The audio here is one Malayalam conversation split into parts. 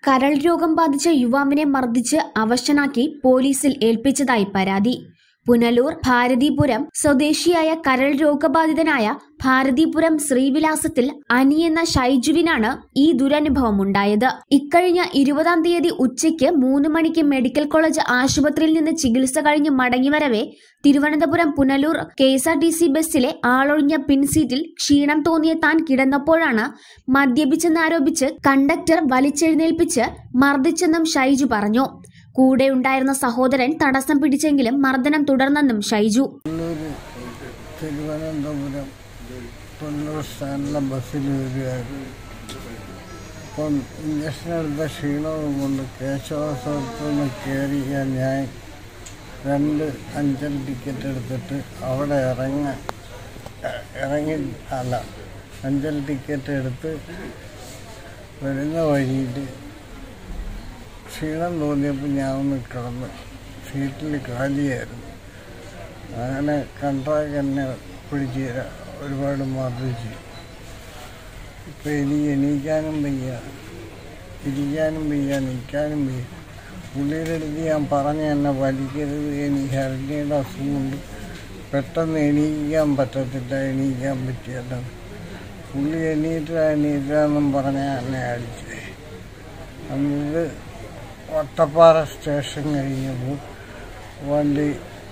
കരൾ രോഗം ബാധിച്ച യുവാവിനെ മർദ്ദിച്ച് അവശനാക്കി പോലീസിൽ ഏൽപ്പിച്ചതായി പരാതി പുനലൂർ ഭാരതീപുരം സ്വദേശിയായ കരൾ രോഗബാധിതനായ ഭാരതീപുരം ശ്രീവിലാസത്തിൽ അനി എന്ന ഷൈജുവിനാണ് ഈ ദുരനുഭവം ഉണ്ടായത് ഇക്കഴിഞ്ഞ ഇരുപതാം തീയതി ഉച്ചയ്ക്ക് മൂന്ന് മണിക്ക് മെഡിക്കൽ കോളേജ് ആശുപത്രിയിൽ നിന്ന് ചികിത്സ കഴിഞ്ഞ് മടങ്ങിവരവെ Thiruvananthapuram Punalur K S R T C ബസ്സിലെ ആളൊഴിഞ്ഞ പിൻസീറ്റിൽ ക്ഷീണം തോന്നിയ താൻ കിടന്നപ്പോഴാണ് മദ്യപിച്ചെന്നാരോപിച്ച് കണ്ടക്ടർ വലിച്ചെഴുന്നേൽപ്പിച്ച് മർദ്ദിച്ചെന്നും ഷൈജു പറഞ്ഞു കൂടെ ഉണ്ടായിരുന്ന സഹോദരൻ തടസ്സം പിടിച്ചെങ്കിലും മർദ്ദനം തുടർന്നെന്നും ഷൈജു കണ്ണൂര് തിരുവനന്തപുരം തൊണ്ണൂറ് സ്റ്റാൻഡിലെ ബസ്സിൽ വരികയായിരുന്നു അപ്പം ഇഞ്ചക്ഷൻ എടുത്ത ക്ഷീണവും കൊണ്ട് കേശവാസത്തിൽ നിന്ന് കയറിയ ഞാൻ രണ്ട് അഞ്ചൽ ടിക്കറ്റ് എടുത്തിട്ട് അവിടെ ഇറങ്ങ ഇറങ്ങി അല്ല അഞ്ചൽ ടിക്കറ്റ് എടുത്ത് വരുന്ന വഴിയിൽ ക്ഷീണം തോന്നിയപ്പോൾ ഞാൻ ഒന്ന് കിടന്ന് സീറ്റിൽ കാലിയായിരുന്നു അങ്ങനെ കൺട്രാക്ട് എന്നെ പിടിച്ച് ര- ഒരുപാട് മർദ്ദിച്ചു ഇപ്പം എനിക്ക് എണീക്കാനും വയ്യ ഇരിക്കാനും വയ്യ നിൽക്കാനും വയ്യ പുള്ളിയുടെ അടുത്ത് ഞാൻ പറഞ്ഞ എന്നെ വലിക്കരുത് എനിക്ക് ഹരണിയുടെ അസുഖമുണ്ട് പെട്ടെന്ന് എണീക്കാൻ പറ്റത്തില്ല എണീക്കാൻ പറ്റിയല്ല പുള്ളി എണീറ്റ എണീറ്റ എന്നും പറഞ്ഞാൽ എന്നെ അടിച്ചേ എന്നിട്ട് വട്ടപ്പാറ സ്റ്റേഷൻ കഴിഞ്ഞപ്പോൾ വണ്ടി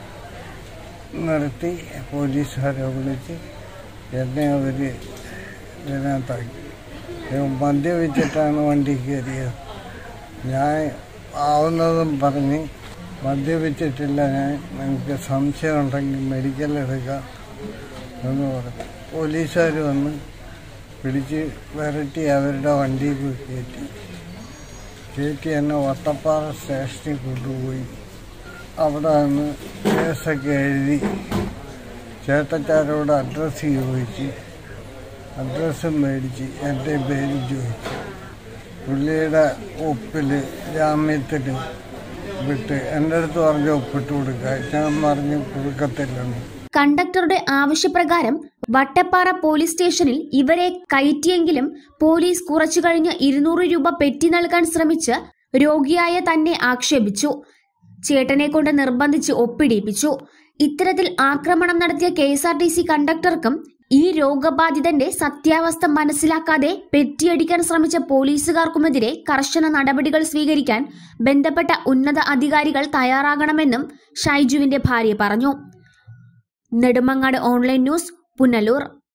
നിർത്തി പോലീസുകാരെ വിളിച്ച് എന്നെ അവർ ഇതിനകത്താക്കി ഇവൻ മദ്യപിച്ചിട്ടാണ് വണ്ടി കയറിയത് ഞാൻ ആവുന്നതും പറഞ്ഞ് മദ്യപിച്ചിട്ടില്ല ഞാൻ നിങ്ങൾക്ക് സംശയം ഉണ്ടെങ്കിൽ മെഡിക്കൽ എടുക്കാം എന്ന് പറഞ്ഞു പോലീസുകാർ വന്ന് പിടിച്ച് വരട്ടി അവരുടെ വണ്ടിയിൽ പോയി കയറ്റി കയറ്റി എന്നെ വട്ടപ്പാറ സ്റ്റേഷനിൽ കൊണ്ടുപോയി അവിടെ നിന്ന് കേസൊക്കെ എഴുതി ചേട്ടച്ചാരോട് അഡ്രസ്സ് ചോദിച്ച് അഡ്രസ്സും മേടിച്ച് എൻ്റെ പേര് ചോദിച്ചു പുള്ളിയുടെ ഒപ്പിൽ ജാമ്യത്തിൽ വിട്ട് എൻ്റെ അടുത്ത് പറഞ്ഞ് ഒപ്പിട്ട് കൊടുക്കാൻ ഞാൻ പറഞ്ഞ് കൊടുക്കത്തില്ലെന്ന് കണ്ടക്ടറുടെ ആവശ്യപ്രകാരം വട്ടപ്പാറ പോലീസ് സ്റ്റേഷനിൽ ഇവരെ കയറ്റിയെങ്കിലും പോലീസ് കുറച്ചു കഴിഞ്ഞ് ഇരുന്നൂറ് രൂപ പെറ്റി നൽകാൻ ശ്രമിച്ച് രോഗിയായ തന്നെ ആക്ഷേപിച്ചു ചേട്ടനെ കൊണ്ട് നിർബന്ധിച്ച് ഒപ്പിടിയിപ്പിച്ചു ഇത്തരത്തിൽ ആക്രമണം നടത്തിയ K S R T C കണ്ടക്ടർക്കും ഈ രോഗബാധിതന്റെ സത്യാവസ്ഥ മനസ്സിലാക്കാതെ പെറ്റിയടിക്കാൻ ശ്രമിച്ച പോലീസുകാർക്കുമെതിരെ കർശന നടപടികൾ സ്വീകരിക്കാൻ ബന്ധപ്പെട്ട ഉന്നത അധികാരികൾ തയ്യാറാകണമെന്നും ഷൈജുവിന്റെ ഭാര്യ പറഞ്ഞു നെടുമങ്ങാട് ഓൺലൈൻ ന്യൂസ് പുനലൂർ